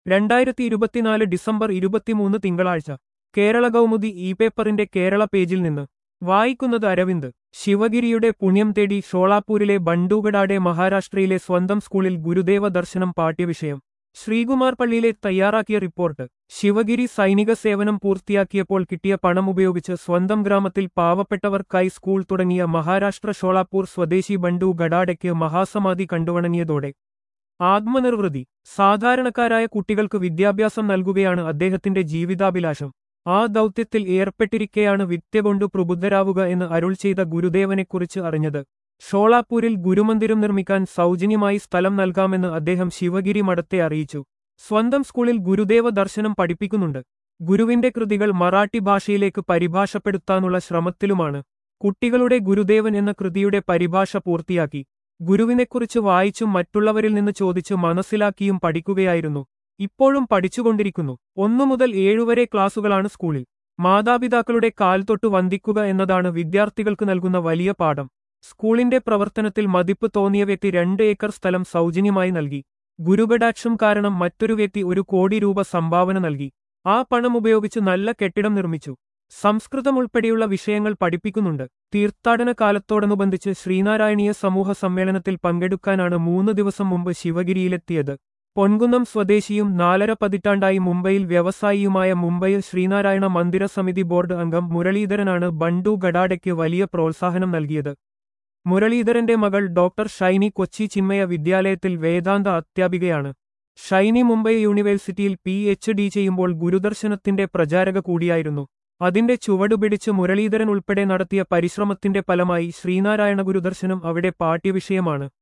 രണ്ടായിരത്തി ഇരുപത്തിനാല് ഡിസംബർ ഇരുപത്തിമൂന്ന് തിങ്കളാഴ്ച കേരള കൗമുദി ഇ പേപ്പറിന്റെ കേരള പേജിൽ നിന്ന് വായിക്കുന്നത് അരവിന്ദ് ശിവഗിരിയുടെ പുണ്യം തേടി ഷോളാപൂരിലെ ബണ്ടൂഗഡാടെ മഹാരാഷ്ട്രയിലെ സ്വന്തം സ്കൂളിൽ ഗുരുദേവ ദർശനം പാഠ്യവിഷയം ശ്രീകുമാർ പള്ളിയിലെ തയ്യാറാക്കിയ റിപ്പോർട്ട് ശിവഗിരി സൈനിക സേവനം പൂർത്തിയാക്കിയപ്പോൾ കിട്ടിയ പണം ഉപയോഗിച്ച് സ്വന്തം ഗ്രാമത്തിൽ പാവപ്പെട്ടവർക്കായി സ്കൂൾ തുടങ്ങിയ മഹാരാഷ്ട്ര ഷോളാപൂർ സ്വദേശി ബണ്ടു ഗഡാഡയ്ക്ക് മഹാസമാധി കണ്ടുവണങ്ങിയതോടെ ആത്മനിർവൃതി സാധാരണക്കാരായ കുട്ടികൾക്ക് വിദ്യാഭ്യാസം നൽകുകയാണ് അദ്ദേഹത്തിന്റെ ജീവിതാഭിലാഷം ആ ദൗത്യത്തിൽ ഏർപ്പെട്ടിരിക്കെയാണ് വിദ്യ കൊണ്ടു പ്രബുദ്ധരാവുക എന്ന് അരുൾ ചെയ്ത ഗുരുദേവനെക്കുറിച്ച് അറിഞ്ഞത് ഷോളാപൂരിൽ ഗുരുമന്ദിരം നിർമ്മിക്കാൻ സൗജന്യമായി സ്ഥലം നൽകാമെന്ന് അദ്ദേഹം ശിവഗിരി മഠത്തെ അറിയിച്ചു സ്വന്തം സ്കൂളിൽ ഗുരുദേവ ദർശനം പഠിപ്പിക്കുന്നുണ്ട് ഗുരുവിന്റെ കൃതികൾ മറാഠി ഭാഷയിലേക്ക് പരിഭാഷപ്പെടുത്താനുള്ള ശ്രമത്തിലുമാണ് കുട്ടികളുടെ ഗുരുദേവൻ എന്ന കൃതിയുടെ പരിഭാഷ പൂർത്തിയാക്കി ഗുരുവിനെക്കുറിച്ച് വായിച്ചും മറ്റുള്ളവരിൽ നിന്ന് ചോദിച്ചു മനസ്സിലാക്കിയും പഠിക്കുകയായിരുന്നു ഇപ്പോഴും പഠിച്ചുകൊണ്ടിരിക്കുന്നു ഒന്നു മുതൽ ഏഴുവരെ ക്ലാസുകളാണ് സ്കൂളിൽ മാതാപിതാക്കളുടെ കാൽത്തൊട്ട് വന്ദിക്കുക എന്നതാണ് വിദ്യാർത്ഥികൾക്ക് നൽകുന്ന വലിയ പാഠം സ്കൂളിന്റെ പ്രവർത്തനത്തിൽ മതിപ്പ് തോന്നിയ വ്യക്തി രണ്ട് ഏക്കർ സ്ഥലം സൗജന്യമായി നൽകി ഗുരുകടാക്ഷം കാരണം മറ്റൊരു വ്യക്തി ഒരു കോടി രൂപ സംഭാവന നൽകി ആ പണം ഉപയോഗിച്ച് നല്ല കെട്ടിടം നിർമ്മിച്ചു സംസ്കൃതം ഉൾപ്പെടെയുള്ള വിഷയങ്ങൾ പഠിപ്പിക്കുന്നുണ്ട് തീർത്ഥാടന കാലത്തോടനുബന്ധിച്ച് ശ്രീനാരായണീയ സമൂഹ സമ്മേളനത്തിൽ പങ്കെടുക്കാനാണ് മൂന്ന് ദിവസം മുമ്പ് ശിവഗിരിയിലെത്തിയത് പൊൻകുന്നം സ്വദേശിയും നാലര പതിറ്റാണ്ടായി മുംബൈയിൽ വ്യവസായിയുമായ മുംബൈയിൽ ശ്രീനാരായണ മന്ദിര സമിതി ബോർഡ് അംഗം മുരളീധരനാണ് ബണ്ടു ഗഡാഡയ്ക്ക് വലിയ പ്രോത്സാഹനം നൽകിയത് മുരളീധരന്റെ മകൾ ഡോക്ടർ ഷൈനി കൊച്ചി ചിന്മയ വിദ്യാലയത്തിൽ വേദാന്ത അധ്യാപികയാണ് ഷൈനി മുംബൈ യൂണിവേഴ്സിറ്റിയിൽ പി എച്ച് ഡി ചെയ്യുമ്പോൾ ഗുരുദർശനത്തിന്റെ പ്രചാരക കൂടിയായിരുന്നു അതിന്റെ ചുവടുപിടിച്ച് മുരളീധരൻ ഉൾപ്പെടെ നടത്തിയ പരിശ്രമത്തിന്റെ ഫലമായി ശ്രീനാരായണ ഗുരുദർശനം അവിടെ പാഠ്യവിഷയമാണ്